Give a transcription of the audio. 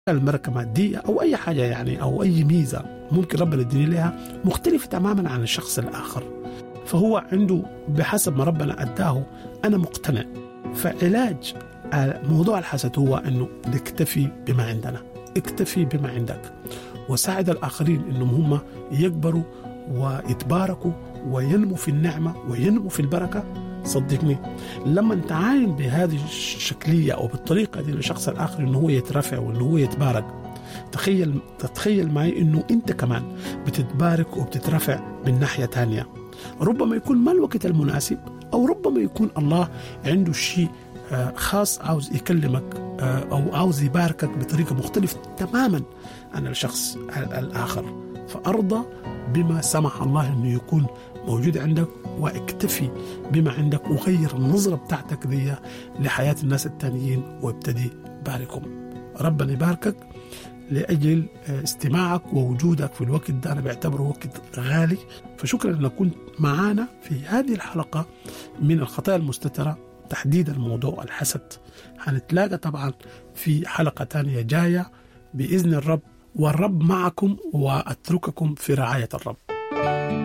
البركة مادية أو أي حاجة يعني أو أي ميزة ممكن ربنا يديني لها مختلفة تماما عن الشخص الآخر فهو عنده بحسب ما ربنا أداه أنا مقتنع فعلاج موضوع الحسد هو أنه نكتفي بما عندنا اكتفي بما عندك وساعد الآخرين أنهم هم يكبروا ويتباركوا وينمو في النعمة وينمو في البركة صدقني لما تعاين بهذه الشكلية أو بالطريقة دي للشخص الآخر أنه هو يترفع وأنه هو يتبارك تخيل تتخيل معي أنه أنت كمان بتتبارك وبتترفع من ناحية تانية ربما يكون ما الوقت المناسب أو ربما يكون الله عنده شيء خاص عاوز يكلمك أو عاوز يباركك بطريقة مختلفة تماما عن الشخص الآخر فأرضى بما سمح الله أنه يكون موجود عندك واكتفي بما عندك وغير النظرة بتاعتك دي لحياة الناس التانيين وابتدي باركهم ربنا يباركك لأجل استماعك ووجودك في الوقت ده أنا بعتبره وقت غالي فشكرا أنك كنت معانا في هذه الحلقة من الخطايا المستترة تحديدا موضوع الحسد هنتلاقى طبعا في حلقة تانية جاية بإذن الرب والرب معكم وأترككم في رعاية الرب